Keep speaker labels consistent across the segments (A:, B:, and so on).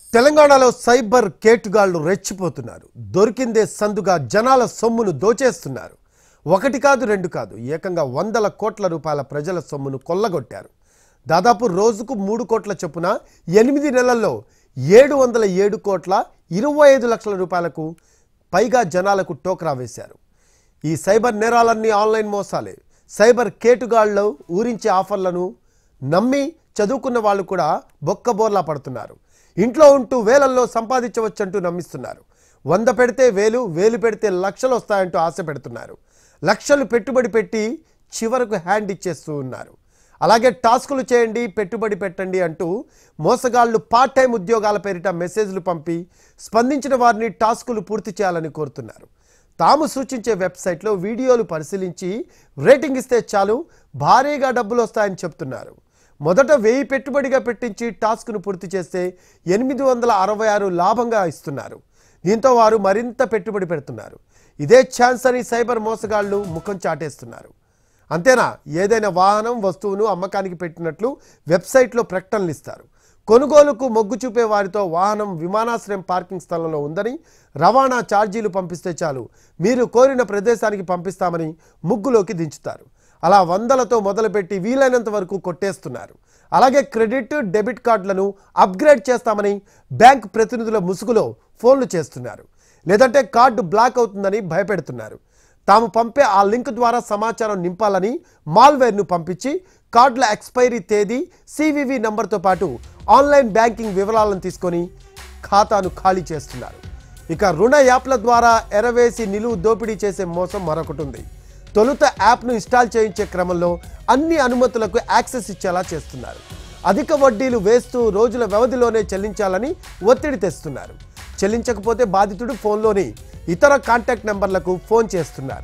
A: తెలంగాణలో సైబర్ కేటుగాళ్లు రెచ్చిపోతున్నారు దొరికిందే సందుగా జనాల సొమ్మును దోచేస్తున్నారు ఒకటి కాదు రెండు కాదు ఏకంగా వందల కోట్ల రూపాయల ప్రజల సొమ్మును కొల్లగొట్టారు దాదాపు రోజుకు మూడు కోట్ల చొప్పున ఎనిమిది నెలల్లో ఏడు వందల ఏడు కోట్ల ఇరవై ఐదు లక్షల రూపాయలకు పైగా జనాలకు టోకరా వేశారు ఈ సైబర్ నేరాలన్నీ ఆన్లైన్ మోసాలే సైబర్ కేటుగాళ్ళు ఊరించే ఆఫర్లను నమ్మి చదువుకున్న వాళ్ళు కూడా బొక్కబోర్లా పడుతున్నారు ఇంట్లో ఉంటూ వేలల్లో సంపాదించవచ్చంటూ నమ్మిస్తున్నారు వంద పెడితే వేలు వేలు పెడితే లక్షలు వస్తాయంటూ ఆశ పెడుతున్నారు లక్షలు పెట్టుబడి పెట్టి చివరకు హ్యాండ్ ఇచ్చేస్తూ ఉన్నారు అలాగే టాస్కులు చేయండి పెట్టుబడి పెట్టండి అంటూ మోసగాళ్లు పార్ట్ టైం ఉద్యోగాల పేరిట మెసేజ్లు పంపి స్పందించిన వారిని టాస్కులు పూర్తి చేయాలని కోరుతున్నారు తాము సూచించే వెబ్సైట్లో వీడియోలు పరిశీలించి రేటింగ్ ఇస్తే చాలు భారీగా డబ్బులు వస్తాయని చెప్తున్నారు మొదట వెయ్యి పెట్టుబడిగా పెట్టించి టాస్క్ను పూర్తి చేస్తే ఎనిమిది వందల అరవై ఆరు లాభంగా ఇస్తున్నారు దీంతో వారు మరింత పెట్టుబడి పెడుతున్నారు ఇదే ఛాన్స్ అని సైబర్ మోసగాళ్లు ముఖం చాటేస్తున్నారు అంతేనా ఏదైనా వాహనం వస్తువును అమ్మకానికి పెట్టినట్లు వెబ్సైట్లో ప్రకటనలు ఇస్తారు కొనుగోలుకు మొగ్గు చూపే వారితో వాహనం విమానాశ్రయం పార్కింగ్ స్థలంలో ఉందని రవాణా ఛార్జీలు పంపిస్తే చాలు మీరు కోరిన ప్రదేశానికి పంపిస్తామని ముగ్గులోకి దించుతారు అలా వందలతో మొదలుపెట్టి వీలైనంత వరకు కొట్టేస్తున్నారు అలాగే క్రెడిట్ డెబిట్ కార్డులను అప్గ్రేడ్ చేస్తామని బ్యాంక్ ప్రతినిధుల ముసుగులో ఫోన్లు చేస్తున్నారు లేదంటే కార్డు బ్లాక్ అవుతుందని భయపెడుతున్నారు తాము పంపే ఆ లింక్ ద్వారా సమాచారం నింపాలని మాల్వేర్ను పంపించి కార్డుల ఎక్స్పైరీ తేదీ సివివి నంబర్తో పాటు ఆన్లైన్ బ్యాంకింగ్ వివరాలను తీసుకొని ఖాతాను ఖాళీ చేస్తున్నారు ఇక రుణ యాప్ల ద్వారా ఎరవేసి నిలువు దోపిడీ చేసే మోసం మరొకటి ఉంది తొలుత యాప్ను ఇన్స్టాల్ చేయించే క్రమంలో అన్ని అనుమతులకు యాక్సెస్ ఇచ్చేలా చేస్తున్నారు అధిక వడ్డీలు వేస్తూ రోజుల వ్యవధిలోనే చెల్లించాలని ఒత్తిడి తెస్తున్నారు చెల్లించకపోతే బాధితుడు ఫోన్లోని ఇతర కాంటాక్ట్ నెంబర్లకు ఫోన్ చేస్తున్నారు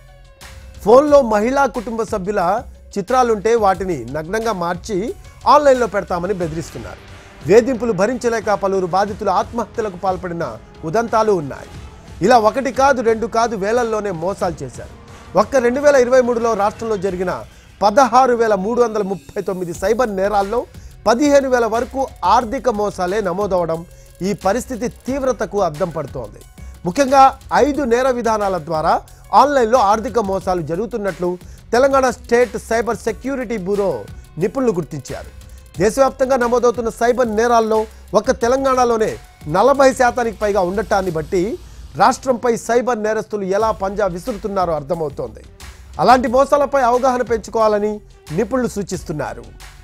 A: ఫోన్లో మహిళా కుటుంబ సభ్యుల చిత్రాలుంటే వాటిని నగ్నంగా మార్చి ఆన్లైన్లో పెడతామని బెదిరిస్తున్నారు వేధింపులు భరించలేక పలువురు బాధితులు ఆత్మహత్యలకు పాల్పడిన ఉదంతాలు ఉన్నాయి ఇలా ఒకటి కాదు రెండు కాదు వేలల్లోనే మోసాలు చేశారు ఒక్క రెండు వేల ఇరవై మూడులో రాష్ట్రంలో జరిగిన పదహారు వేల మూడు వందల ముప్పై తొమ్మిది సైబర్ నేరాల్లో పదిహేను వేల వరకు ఆర్థిక మోసాలే నమోదవడం ఈ పరిస్థితి తీవ్రతకు అద్దం పడుతోంది ముఖ్యంగా ఐదు నేర విధానాల ద్వారా ఆన్లైన్లో ఆర్థిక మోసాలు జరుగుతున్నట్లు Telangana state cyber security bureau నిపుణులు గుర్తించారు దేశవ్యాప్తంగా నమోదవుతున్న సైబర్ నేరాల్లో ఒక్క తెలంగాణలోనే నలభై శాతానికి పైగా ఉండటాన్ని బట్టి రాష్ట్రంపై సైబర్ నేరస్తులు ఎలా పంజా విసురుతున్నారో అర్థమవుతోంది అలాంటి మోసాలపై అవగాహన పెంచుకోవాలని నిపుణులు సూచిస్తున్నారు